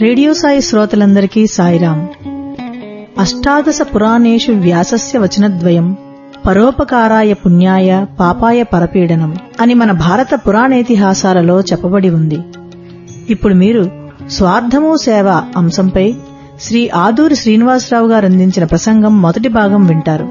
radio Sai శ్రోతలందరికీ సాయిరాం అష్టాదశ పురాణేషు వ్యాసస్య వచనద్వయం పరోపకారాయ పుణ్యాయ పాపాయ పరపీడనం అని మన భారత పురాణేతిహాసాలలో చెప్పబడి ఉంది ఇప్పుడు మీరు స్వార్థము సేవ అంశంపై శ్రీ ఆదూరి శ్రీనివాసరావు గారు అందించిన ప్రసంగం మొదటి భాగం వింటారు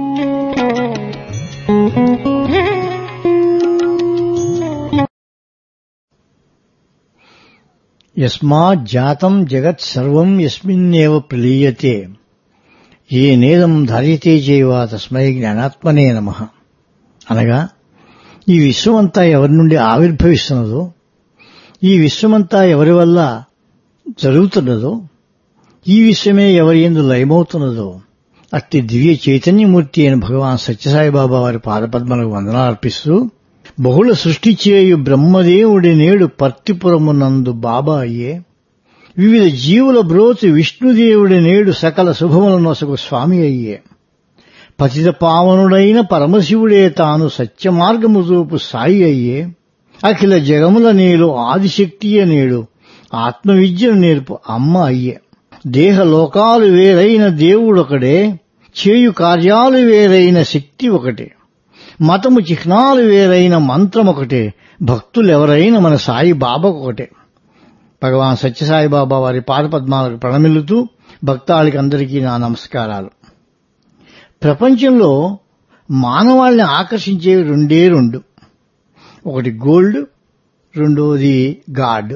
యస్మాజ్జాతం జగత్ సర్వం యస్మిన్నేవ ప్రలీయతే ఏ నేదం ధార్యతే చేయవా తస్మై జ్ఞానాత్మనే నమ అనగా ఈ విశ్వమంతా ఎవరి నుండి ఆవిర్భవిస్తున్నదో ఈ విశ్వమంతా ఎవరి వల్ల జరుగుతున్నదో ఈ విశ్వమే ఎవరి ఎందు లయమవుతున్నదో అట్టి దివ్య చైతన్యమూర్తి అయిన భగవాన్ సత్యసాయిబాబా వారి పాదపద్మలకు వందనాలు అర్పిస్తూ బహుళ సృష్టి చేయు బ్రహ్మదేవుడి నేడు పర్తిపురమునందు బాబా అయ్యే వివిధ జీవుల బ్రోతి విష్ణుదేవుడి నేడు సకల శుభముల నొసగు స్వామి అయ్యే పతిత పావనుడైన పరమశివుడే తాను సత్యమార్గము చూపు సాయి అయ్యే అఖిల జగముల నేలు ఆదిశక్తియ నేడు ఆత్మవిద్యను నేర్పు అమ్మ అయ్యే దేహ లోకాలు వేరైన దేవుడొకడే చేయు కార్యాలు వేరైన శక్తి ఒకటే మతము చిహ్నాలు వేరైన మంత్రం ఒకటే భక్తులెవరైన మన సాయి బాబాకు ఒకటే భగవాన్ సత్యసాయి బాబా వారి పాదపద్మాలకు ప్రణమిల్లుతూ భక్తాళికి అందరికీ నా నమస్కారాలు ప్రపంచంలో మానవాళిని ఆకర్షించేవి రెండే రెండు ఒకటి గోల్డ్ రెండోది గాడ్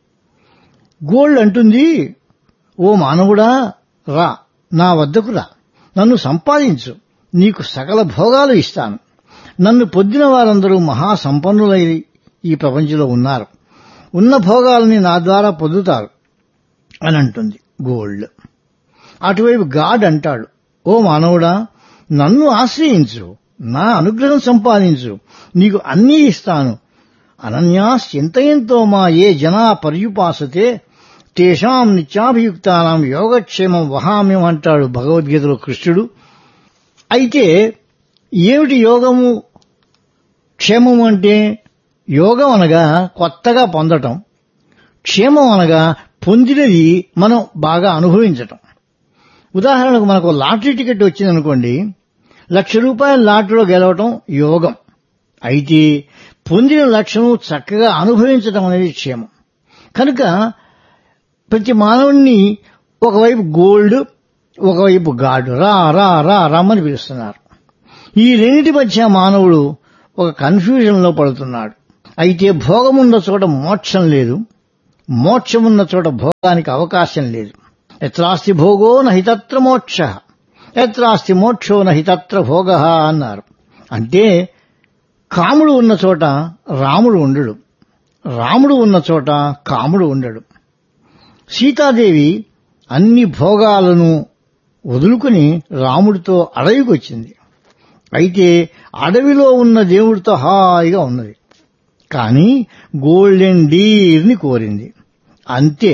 గోల్డ్ అంటుంది ఓ మానవుడా రా నా వద్దకు రా నన్ను సంపాదించు నీకు సకల భోగాలు ఇస్తాను నన్ను పొద్దిన వారందరూ మహాసంపన్నులై ఈ ప్రపంచంలో ఉన్నారు ఉన్న భోగాలని నా ద్వారా పొందుతారు అని అంటుంది గోల్డ్ అటువైపు గాడ్ అంటాడు ఓ మానవుడా నన్ను ఆశ్రయించు నా అనుగ్రహం సంపాదించు నీకు అన్నీ ఇస్తాను అనన్యాస్ చింతయంతో మా ఏ జనా పర్యుపాసతే తేషాం నిత్యాభియుక్తానాం యోగక్షేమం వహామ్యం అంటాడు భగవద్గీతలో కృష్ణుడు అయితే ఏమిటి యోగము క్షేమం అంటే యోగం అనగా కొత్తగా పొందటం క్షేమం అనగా పొందినది మనం బాగా అనుభవించటం ఉదాహరణకు మనకు లాటరీ టికెట్ వచ్చిందనుకోండి లక్ష రూపాయల లాటరీలో గెలవటం యోగం అయితే పొందిన లక్ష్యం చక్కగా అనుభవించటం అనేది క్షేమం కనుక ప్రతి మానవుణ్ణి ఒకవైపు గోల్డ్ ఒకవైపు గాడ్ రా రా రా రమ్మని పిలుస్తున్నారు ఈ రెండింటి మధ్య మానవుడు ఒక కన్ఫ్యూజన్లో పడుతున్నాడు అయితే భోగమున్న చోట మోక్షం లేదు మోక్షమున్న చోట భోగానికి అవకాశం లేదు ఎత్రాస్తి భోగో నహితత్ర మోక్ష ఎత్రాస్తి మోక్షో నహితత్ర భోగ అన్నారు అంటే కాముడు ఉన్న చోట రాముడు ఉండడు రాముడు ఉన్న చోట కాముడు ఉండడు సీతాదేవి అన్ని భోగాలను వదులుకుని రాముడితో అడవికి వచ్చింది అయితే అడవిలో ఉన్న దేవుడితో హాయిగా ఉన్నది కానీ గోల్డెన్ డీర్ని కోరింది అంతే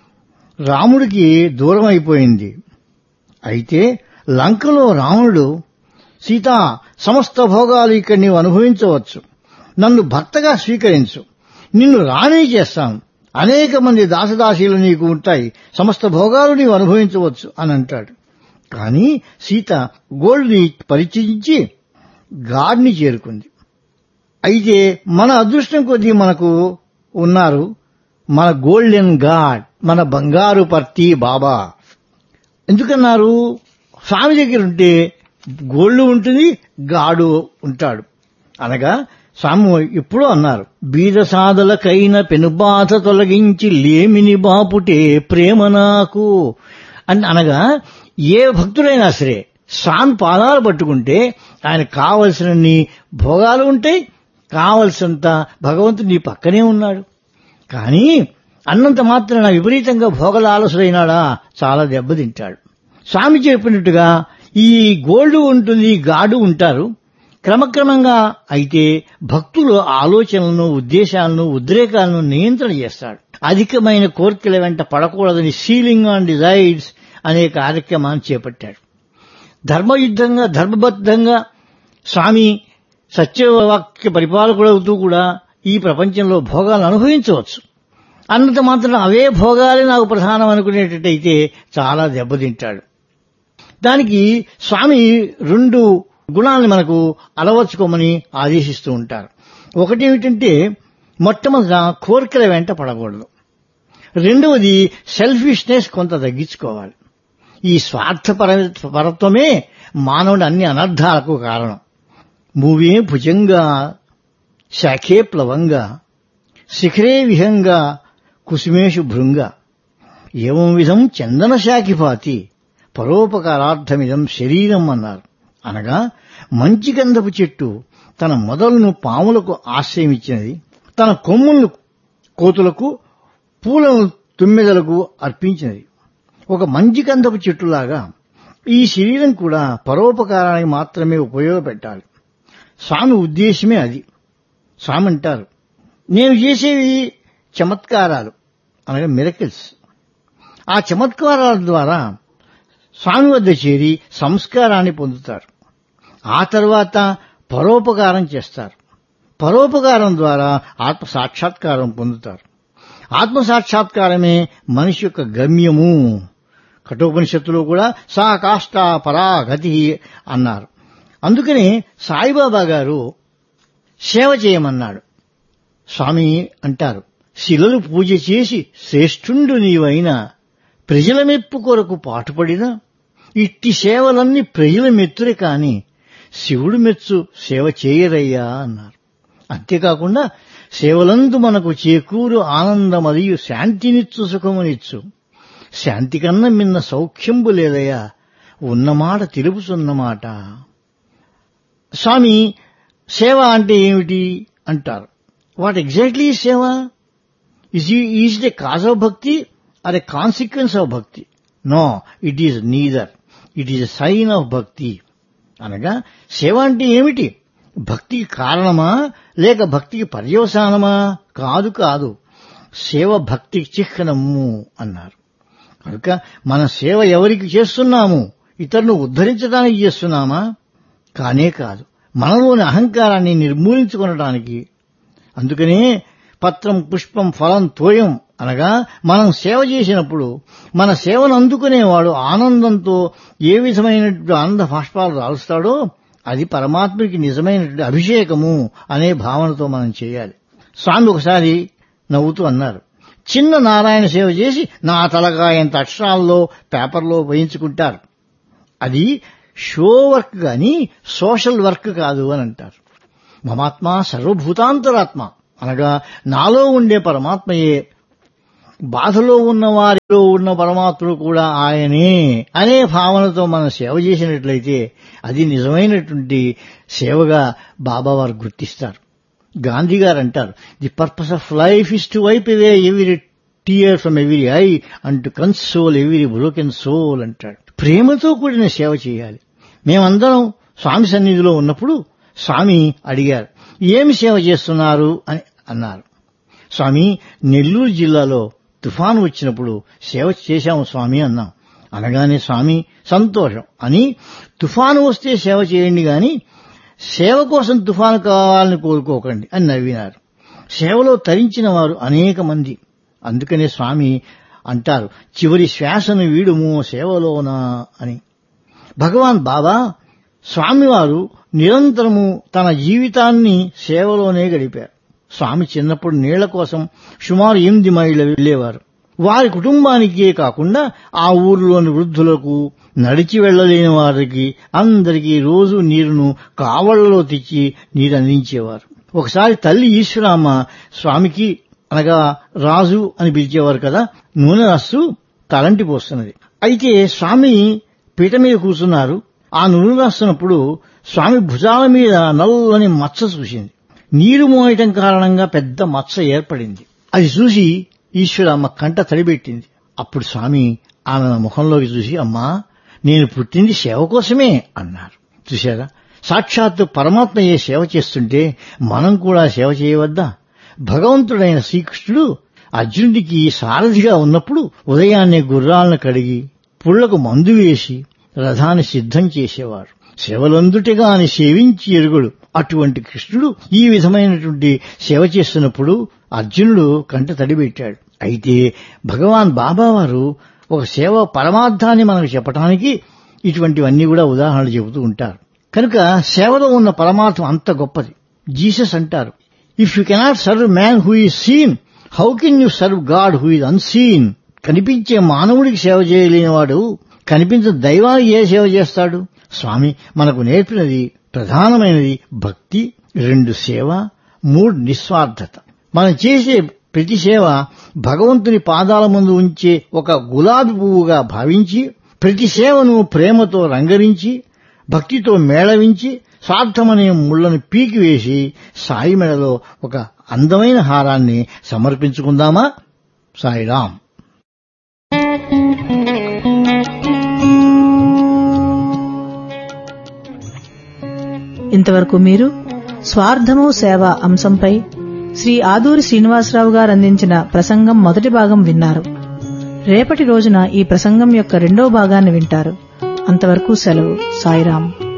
రాముడికి దూరం అయిపోయింది అయితే లంకలో రావణుడు సీత సమస్త భోగాలు ఇక్కడ నీవు అనుభవించవచ్చు నన్ను భర్తగా స్వీకరించు నిన్ను రాణి చేస్తాను అనేక మంది దాసదాసీలు నీకు ఉంటాయి సమస్త భోగాలు నీవు అనుభవించవచ్చు అని అంటాడు కానీ సీత గోల్డ్ని పరిచయించి గాడ్ని చేరుకుంది అయితే మన అదృష్టం కొద్దీ మనకు ఉన్నారు మన గోల్డెన్ గాడ్ మన బంగారు పర్తి బాబా ఎందుకన్నారు స్వామి దగ్గర ఉంటే గోల్డ్ ఉంటుంది గాడు ఉంటాడు అనగా స్వామి ఇప్పుడు అన్నారు బీద సాధలకైన పెనుబాధ తొలగించి లేమిని బాపుటే ప్రేమ నాకు అని అనగా ఏ భక్తుడైనా సరే స్వామి పాదాలు పట్టుకుంటే ఆయన కావలసినన్ని భోగాలు ఉంటాయి కావలసినంత భగవంతుడు నీ పక్కనే ఉన్నాడు కానీ అన్నంత మాత్రాన విపరీతంగా భోగలాలసుడైనాడా చాలా దెబ్బతింటాడు స్వామి చెప్పినట్టుగా ఈ గోల్డ్ ఉంటుంది గాడు ఉంటారు క్రమక్రమంగా అయితే భక్తులు ఆలోచనలను ఉద్దేశాలను ఉద్రేకాలను నియంత్రణ చేస్తాడు అధికమైన కోరికల వెంట పడకూడదని సీలింగ్ ఆన్ డిజైర్స్ అనే కార్యక్రమాన్ని చేపట్టాడు ధర్మయుద్ధంగా ధర్మబద్ధంగా స్వామి సత్యవాక్య పరిపాలకుడవుతూ కూడా ఈ ప్రపంచంలో భోగాలను అనుభవించవచ్చు అన్నంత మాత్రం అవే భోగాలే నాకు ప్రధానం అనుకునేటట్టయితే చాలా దెబ్బతింటాడు దానికి స్వామి రెండు గుణాలను మనకు అలవర్చుకోమని ఆదేశిస్తూ ఉంటారు ఒకటి ఏమిటంటే మొట్టమొదట కోరికల వెంట పడకూడదు రెండవది సెల్ఫిష్నెస్ కొంత తగ్గించుకోవాలి ఈ స్వార్థపర పరత్వమే మానవుడి అన్ని అనర్థాలకు కారణం మూవే భుజంగా శాఖే ప్లవంగా శిఖరే విహంగా కుసుమేషు భృంగ ఏం విధం చందన శాఖిపాతి పరోపకారార్థమిదం శరీరం అన్నారు అనగా మంచి గంధపు చెట్టు తన మొదలను పాములకు ఆశ్రయమిచ్చినది తన కొమ్ములను కోతులకు పూలను తుమ్మెదలకు అర్పించినది ఒక మంచి గంధపు చెట్టులాగా ఈ శరీరం కూడా పరోపకారానికి మాత్రమే ఉపయోగపెట్టాలి స్వామి ఉద్దేశమే అది స్వామి అంటారు నేను చేసేవి చమత్కారాలు అనగా మిరకిల్స్ ఆ చమత్కారాల ద్వారా స్వామి వద్ద చేరి సంస్కారాన్ని పొందుతారు ఆ తర్వాత పరోపకారం చేస్తారు పరోపకారం ద్వారా ఆత్మ సాక్షాత్కారం పొందుతారు ఆత్మ సాక్షాత్కారమే మనిషి యొక్క గమ్యము కఠోపనిషత్తులో కూడా సా కాష్ట పరాగతి అన్నారు అందుకనే సాయిబాబా గారు సేవ చేయమన్నాడు స్వామి అంటారు శిలలు పూజ చేసి శ్రేష్ఠుండు నీవైన ప్రజల మెప్పు కొరకు పాటుపడిన ఇట్టి సేవలన్నీ ప్రజల మెత్తురే కాని శివుడు మెచ్చు సేవ చేయరయ్యా అన్నారు అంతేకాకుండా సేవలందు మనకు చేకూరు ఆనందమదియు శాంతినిచ్చు సుఖమునిచ్చు శాంతి కన్నా మిన్న సౌఖ్యంబు లేదయ్యా ఉన్నమాట తెలుపుతున్నమాట స్వామి సేవ అంటే ఏమిటి అంటారు what exactly seva is is the cause of bhakti or a consequence of bhakti no it is neither it is a sign of bhakti అనగా సేవ అంటే ఏమిటి భక్తికి కారణమా లేక భక్తికి పర్యవసానమా కాదు కాదు సేవ భక్తికి చిహ్నము అన్నారు కనుక మన సేవ ఎవరికి చేస్తున్నాము ఇతరులను ఉద్ధరించడానికి చేస్తున్నామా కానే కాదు మనలోని అహంకారాన్ని నిర్మూలించుకొనడానికి అందుకనే పత్రం పుష్పం ఫలం తోయం అనగా మనం సేవ చేసినప్పుడు మన సేవను అందుకునేవాడు ఆనందంతో ఏ విధమైనటువంటి ఆనంద భాష్పాలు రాలుస్తాడో అది పరమాత్మకి నిజమైనటువంటి అభిషేకము అనే భావనతో మనం చేయాలి స్వామి ఒకసారి నవ్వుతూ అన్నారు చిన్న నారాయణ సేవ చేసి నా తలకాయంత అక్షరాల్లో పేపర్లో వేయించుకుంటారు అది షో వర్క్ గాని సోషల్ వర్క్ కాదు అని అంటారు మమాత్మ సర్వభూతాంతరాత్మ అనగా నాలో ఉండే పరమాత్మయే బాధలో ఉన్న వారిలో ఉన్న పరమాత్ముడు కూడా ఆయనే అనే భావనతో మనం సేవ చేసినట్లయితే అది నిజమైనటువంటి సేవగా బాబా వారు గుర్తిస్తారు గాంధీ గారు అంటారు the purpose of life is to wipe away every tear from every eye and to console every broken soul అంటాడు ప్రేమతో కూడిన సేవ చేయాలి మేమందరం స్వామి సన్నిధిలో ఉన్నప్పుడు స్వామి అడిగారు ఏమి సేవ చేస్తున్నారు అని అన్నారు స్వామి నెల్లూరు జిల్లాలో తుఫాను వచ్చినప్పుడు సేవ చేశాము స్వామి అన్నాం అనగానే స్వామి సంతోషం అని తుఫాను వస్తే సేవ చేయండి గాని సేవ కోసం తుఫాను కావాలని కోరుకోకండి అని నవ్వినారు సేవలో తరించిన వారు అనేక మంది అందుకనే స్వామి అంటారు చివరి శ్వాసను వీడుము సేవలోనా అని భగవాన్ బాబా స్వామివారు నిరంతరము తన జీవితాన్ని సేవలోనే గడిపారు స్వామి చిన్నప్పుడు నీళ్ల కోసం సుమారు ఎనిమిది మైళ్ళ వెళ్లేవారు వారి కుటుంబానికే కాకుండా ఆ ఊరిలోని వృద్ధులకు నడిచి వెళ్లలేని వారికి అందరికీ రోజు నీరును కావళ్లలో తెచ్చి నీరు అందించేవారు ఒకసారి తల్లి ఈశ్వరామ్మ స్వామికి అనగా రాజు అని పిలిచేవారు కదా నూనె రాస్తూ తలంటి పోస్తున్నది అయితే స్వామి పీట మీద కూర్చున్నారు ఆ నూనె రాస్తున్నప్పుడు స్వామి భుజాల మీద నల్లని మచ్చ చూసింది నీరు మోయటం కారణంగా పెద్ద మచ్చ ఏర్పడింది అది చూసి ఈశ్వరమ్మ కంట తడిబెట్టింది అప్పుడు స్వామి ఆమె ముఖంలోకి చూసి అమ్మా నేను పుట్టింది సేవ కోసమే అన్నారు చూశారా సాక్షాత్తు పరమాత్మయే సేవ చేస్తుంటే మనం కూడా సేవ చేయవద్దా భగవంతుడైన శ్రీకృష్ణుడు అర్జునుడికి సారథిగా ఉన్నప్పుడు ఉదయాన్నే గుర్రాలను కడిగి పుళ్లకు మందు వేసి రథాన్ని సిద్ధం చేసేవారు సేవలందుటిగాని సేవించి ఎరుగుడు అటువంటి కృష్ణుడు ఈ విధమైనటువంటి సేవ చేస్తున్నప్పుడు అర్జునుడు కంట తడిపెట్టాడు అయితే భగవాన్ బాబా వారు ఒక సేవ పరమార్థాన్ని మనకు చెప్పడానికి ఇటువంటివన్నీ కూడా ఉదాహరణలు చెబుతూ ఉంటారు కనుక సేవలో ఉన్న పరమార్థం అంత గొప్పది జీసస్ అంటారు if you cannot serve man who is seen how can you serve God who is unseen కనిపించే మానవుడికి సేవ చేయలేని వాడు కనిపించే దైవానికి ఏ సేవ చేస్తాడు స్వామి మనకు నేర్పినది ప్రధానమైనది భక్తి రెండు సేవ మూడు నిస్వార్థత మనం చేసే ప్రతి సేవ భగవంతుని పాదాల ముందు ఉంచే ఒక గులాబీ పువ్వుగా భావించి ప్రతి సేవను ప్రేమతో రంగరించి భక్తితో మేళవించి స్వార్థమనే ముళ్లను పీకివేసి సాయి మెడలో ఒక అందమైన హారాన్ని సమర్పించుకుందామా సాయిరాం ఇంతవరకు మీరు స్వార్థము సేవ అంశంపై శ్రీ ఆదూరి శ్రీనివాసరావు గారు అందించిన ప్రసంగం మొదటి భాగం విన్నారు రేపటి రోజున ఈ ప్రసంగం యొక్క రెండో భాగాన్ని వింటారు అంతవరకు సెలవు సాయిరాం